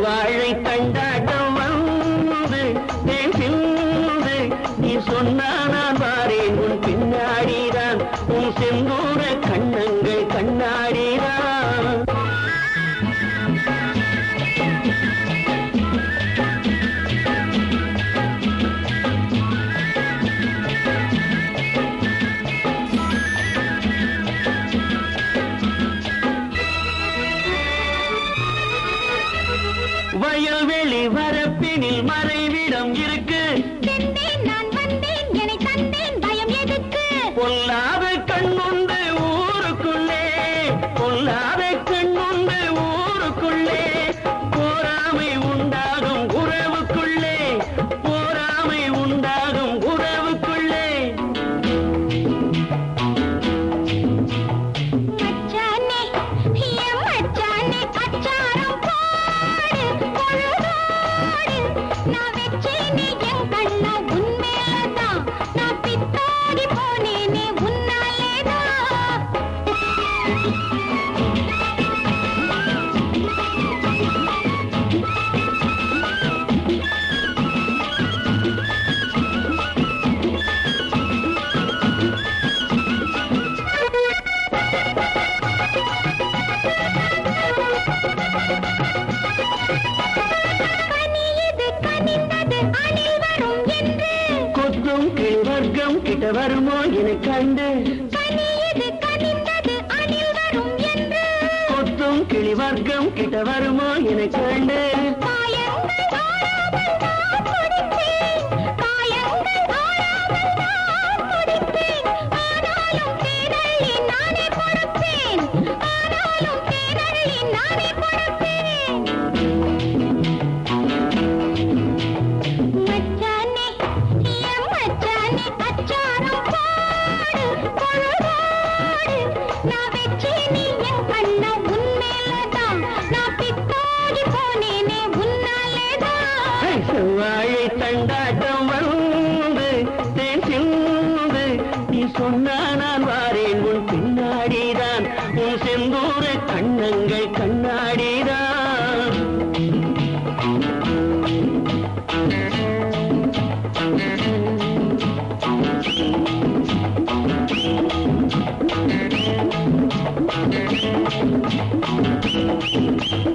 செவ்வாழை தண்டாட்டம் வந்து தேன் சிந்து நீ சொன்னா நான் வாரேன் உன் பின்னாடிதான் உன் செந்தூர கண்ணங்கள் கண்ணாடிதான் வயல்வெளி வரப்பினில் மறைவிடம் இருக்கு சென்றேன் நான் வந்தேன் என்னை தந்தேன் பயம் எதுக்கு பொல்லாத கண்ணுண்டு ஊருக்குள்ளே பொல்லாத கண்ணுண்டு ஊருக்குள்ளே போராமை உண்டாகும் உறவுக்குள்ளே போராமை உண்டாகும் உறவுக்குள்ளே மச்சானே என் மச்சானே அச்சாரம் போடு பொழுதோடு நான் வெச்சேனே என் கண்ணா உன் மேலதான் நான் பித்தாடி போனேனே உன்னாலேதான் கனியது கனிந்தது அணில் வரும் என்று கொத்தும் கிழ்வர்க்கம் கிட்ட வருமோ என கண்டு கனியது கனிந்தது அணில் வரும் என்று கொத்தும் கிளிவர்க்கம் கிட்ட வருமோ என கண்டு காயங்கள் ஆறாமல் நான் குடித்தேன் காயங்கள் ஆறாமல் நான் குடித்தேன் ஆனாலும் தேனள்ளி நானே கொடுப்பேன் ஆனாலும் தேனள்ளி நானே கொடுப்பேன் மச்சானே என் மச்சானே அச்சாரம் போடு பொழுதோடு நான் வெச்சேனே என் கண்ணா உன் மேலதான் நான் பித்தாகி போனேனே உன்னாலேதான் ஹே, செவ்வாழை தண்டாட்டம் வந்து தேன் சிந்து நீ சொன்னா நான் வாரேன் உன் பின்னாடிதான் உன் செந்தூர கண்ணங்கள் கண்ணாடிதான் மச்சானே